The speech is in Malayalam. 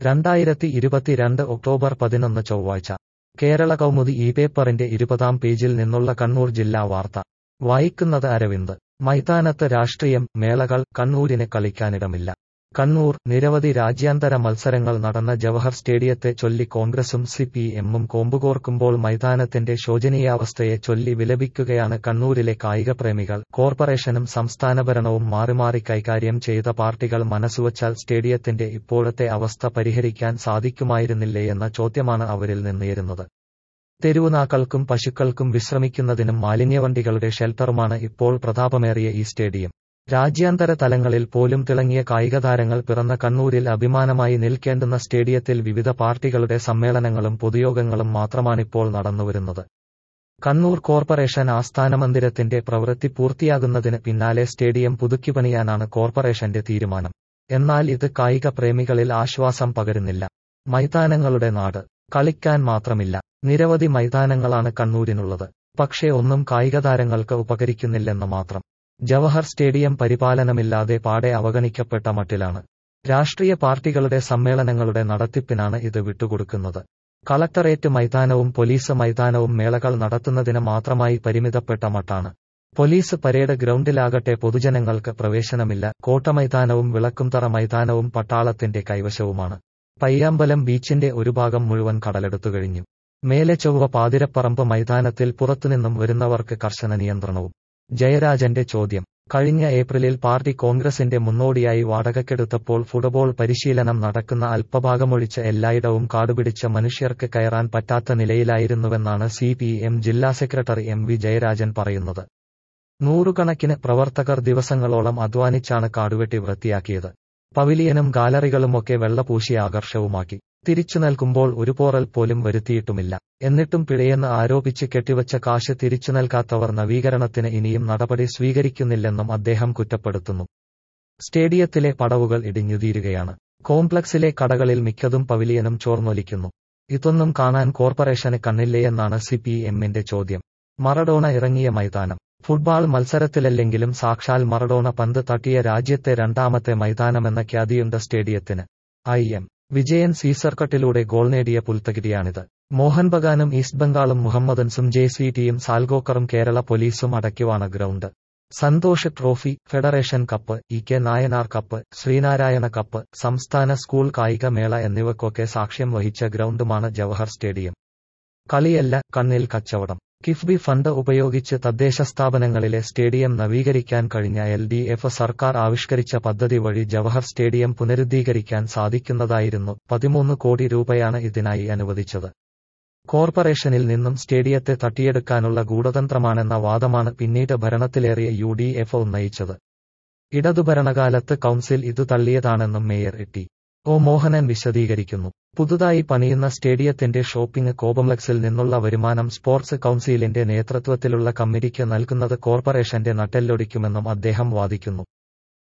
രണ്ടായിരത്തി ഇരുപത്തിരണ്ട് ഒക്ടോബർ പതിനൊന്ന് ചൊവ്വാഴ്ച കേരള കൗമുദി ഈ പേപ്പറിന്റെ ഇരുപതാം പേജിൽ നിന്നുള്ള കണ്ണൂർ ജില്ലാ വാർത്ത വായിക്കുന്നത് അരവിന്ദ് മൈതാനത്ത് രാഷ്ട്രീയം മേളകൾ കണ്ണൂരിന് കളിക്കാനിടമില്ല കണ്ണൂർ നിരവധി രാജ്യാന്തര മത്സരങ്ങൾ നടന്ന ജവഹർ സ്റ്റേഡിയത്തെ ചൊല്ലി കോൺഗ്രസും സി പി എമ്മും കോമ്പുകോർക്കുമ്പോൾ മൈതാനത്തിന്റെ ശോചനീയാവസ്ഥയെ ചൊല്ലി വിലപിക്കുകയാണ് കണ്ണൂരിലെ കായികപ്രേമികൾ കോർപ്പറേഷനും സംസ്ഥാന ഭരണവും മാറിമാറി കൈകാര്യം ചെയ്ത പാർട്ടികൾ മനസ്സുവച്ചാൽ സ്റ്റേഡിയത്തിന്റെ ഇപ്പോഴത്തെ അവസ്ഥ പരിഹരിക്കാൻ സാധിക്കുമായിരുന്നില്ലേ എന്ന ചോദ്യമാണ് അവരിൽ നിന്നുയരുന്നത് തെരുവുനാക്കൾക്കും പശുക്കൾക്കും വിശ്രമിക്കുന്നതിനും മാലിന്യവണ്ടികളുടെ ഷെൽട്ടറുമാണ് ഇപ്പോൾ പ്രതാപമേറിയ ഈ സ്റ്റേഡിയം രാജ്യാന്തര തലങ്ങളിൽ പോലും തിളങ്ങിയ കായികതാരങ്ങൾ പിറന്ന കണ്ണൂരിൽ അഭിമാനമായി നിൽക്കേണ്ടുന്ന സ്റ്റേഡിയത്തിൽ വിവിധ പാർട്ടികളുടെ സമ്മേളനങ്ങളും പൊതുയോഗങ്ങളും മാത്രമാണിപ്പോൾ നടന്നുവരുന്നത് കണ്ണൂർ കോർപ്പറേഷൻ ആസ്ഥാന മന്ദിരത്തിന്റെ പ്രവൃത്തി പൂർത്തിയാകുന്നതിന് പിന്നാലെ സ്റ്റേഡിയം പുതുക്കിപ്പണിയാനാണ് കോർപ്പറേഷന്റെ തീരുമാനം എന്നാൽ ഇത് കായിക പ്രേമികളിൽ ആശ്വാസം പകരുന്നില്ല മൈതാനങ്ങളുടെ നാട് കളിക്കാൻ മാത്രമില്ല നിരവധി മൈതാനങ്ങളാണ് കണ്ണൂരിനുള്ളത് പക്ഷേ ഒന്നും കായികതാരങ്ങൾക്ക് ഉപകരിക്കുന്നില്ലെന്ന് മാത്രം ജവഹർ സ്റ്റേഡിയം പരിപാലനമില്ലാതെ പാടെ അവഗണിക്കപ്പെട്ട മട്ടിലാണ് രാഷ്ട്രീയ പാർട്ടികളുടെ സമ്മേളനങ്ങളുടെ നടത്തിപ്പിനാണ് ഇത് വിട്ടുകൊടുക്കുന്നത് കളക്ടറേറ്റ് മൈതാനവും പോലീസ് മൈതാനവും മേളകൾ നടത്തുന്നതിന് മാത്രമായി പരിമിതപ്പെട്ട മട്ടാണ് പോലീസ് പരേഡ് ഗ്രൗണ്ടിലാകട്ടെ പൊതുജനങ്ങൾക്ക് പ്രവേശനമില്ല കോട്ടമൈതാനവും വിളക്കുംതറ മൈതാനവും പട്ടാളത്തിന്റെ കൈവശവുമാണ് പയ്യാമ്പലം ബീച്ചിന്റെ ഒരു ഭാഗം മുഴുവൻ കടലെടുത്തു കഴിഞ്ഞു മേലെ ചൊവ്വ പാതിരപ്പറമ്പ് മൈതാനത്തിൽ പുറത്തുനിന്നും വരുന്നവർക്ക് കർശന നിയന്ത്രണവും ജയരാജന്റെ ചോദ്യം കഴിഞ്ഞ ഏപ്രിലിൽ പാർട്ടി കോൺഗ്രസിന്റെ മുന്നോടിയായി വാടകയ്ക്കെടുത്തപ്പോൾ ഫുട്ബോൾ പരിശീലനം നടക്കുന്ന അല്പഭാഗമൊഴിച്ച് എല്ലായിടവും കാടുപിടിച്ച മനുഷ്യർക്ക് കയറാൻ പറ്റാത്ത നിലയിലായിരുന്നുവെന്നാണ് സി പി എം ജില്ലാ സെക്രട്ടറി എം വി ജയരാജൻ പറയുന്നത് നൂറുകണക്കിന് പ്രവർത്തകർ ദിവസങ്ങളോളം അധ്വാനിച്ചാണ് കാടുവെട്ടി വൃത്തിയാക്കിയത് പവിലിയനും ഗാലറികളുമൊക്കെ വെള്ളപൂശി ആകർഷവുമാക്കി തിരിച്ചു നൽകുമ്പോൾ ഒരു പോറൽ പോലും വരുത്തിയിട്ടുമില്ല എന്നിട്ടും പിഴയെന്ന് ആരോപിച്ച് കെട്ടിവച്ച കാശ് തിരിച്ചു നൽകാത്തവർ നവീകരണത്തിന് ഇനിയും നടപടി സ്വീകരിക്കുന്നില്ലെന്നും അദ്ദേഹം കുറ്റപ്പെടുത്തുന്നു സ്റ്റേഡിയത്തിലെ പടവുകൾ ഇടിഞ്ഞുതീരുകയാണ് കോംപ്ലക്സിലെ കടകളിൽ മിക്കതും പവിലിയനും ചോർന്നൊലിക്കുന്നു ഇതൊന്നും കാണാൻ കോർപ്പറേഷന് കണ്ണില്ലേയെന്നാണ് സി പി എമ്മിന്റെ ചോദ്യം മറഡോണ ഇറങ്ങിയ മൈതാനം ഫുട്ബോൾ മത്സരത്തിലല്ലെങ്കിലും സാക്ഷാൽ മറഡോണ പന്ത് തട്ടിയ രാജ്യത്തെ രണ്ടാമത്തെ മൈതാനമെന്ന ഖ്യാതിയുണ്ട് സ്റ്റേഡിയത്തിന് ഐ എം വിജയൻ സീസർക്കട്ടിലൂടെ ഗോൾ നേടിയ പുൽത്തകിടിയാണിത് മോഹൻ ബഗാനും ഈസ്റ്റ് ബംഗാളും മുഹമ്മദൻസും ജെ സി ടിയും സാൽഗോക്കറും കേരള പോലീസും അടക്കിവാണ് ground Santosh trophy federation cup E K Nayanar cup Sreenarayana cup സംസ്ഥാന സ്കൂൾ കായിക മേള എന്നിവയ്ക്കൊക്കെ സാക്ഷ്യം വഹിച്ച ഗ്രൗണ്ടുമാണ് ജവഹർ സ്റ്റേഡിയം കളിയല്ല കണ്ണിൽ കച്ചവടം കിഫ്ബി ഫണ്ട് ഉപയോഗിച്ച് തദ്ദേശ സ്ഥാപനങ്ങളിലെ സ്റ്റേഡിയം നവീകരിക്കാൻ കഴിഞ്ഞ എൽ ഡി എഫ് സർക്കാർ ആവിഷ്കരിച്ച പദ്ധതി വഴി ജവഹർ സ്റ്റേഡിയം പുനരുദ്ധീകരിക്കാൻ സാധിക്കുന്നതായിരുന്നു പതിമൂന്ന് കോടി രൂപയാണ് ഇതിനായി അനുവദിച്ചത് കോർപ്പറേഷനിൽ നിന്നും സ്റ്റേഡിയത്തെ തട്ടിയെടുക്കാനുള്ള ഗൂഢതന്ത്രമാണെന്ന വാദമാണ് പിന്നീട് ഭരണത്തിലേറിയ യു ഡി എഫ് ഉന്നയിച്ചത് ഇടതുഭരണകാലത്ത് കൗൺസിൽ ഇത് തള്ളിയതാണെന്നും മേയർ ടി ഒ മോഹനൻ വിശദീകരിക്കുന്നു പുതുതായി പണിയുന്ന സ്റ്റേഡിയത്തിന്റെ ഷോപ്പിംഗ് കോംപ്ലക്സിൽ നിന്നുള്ള വരുമാനം സ്പോർട്സ് കൌൺസിലിന്റെ നേതൃത്വത്തിലുള്ള കമ്മിറ്റിക്ക് നൽകുന്നത് കോർപ്പറേഷന്റെ നട്ടെല്ലൊടിക്കുമെന്നും അദ്ദേഹം വാദിക്കുന്നു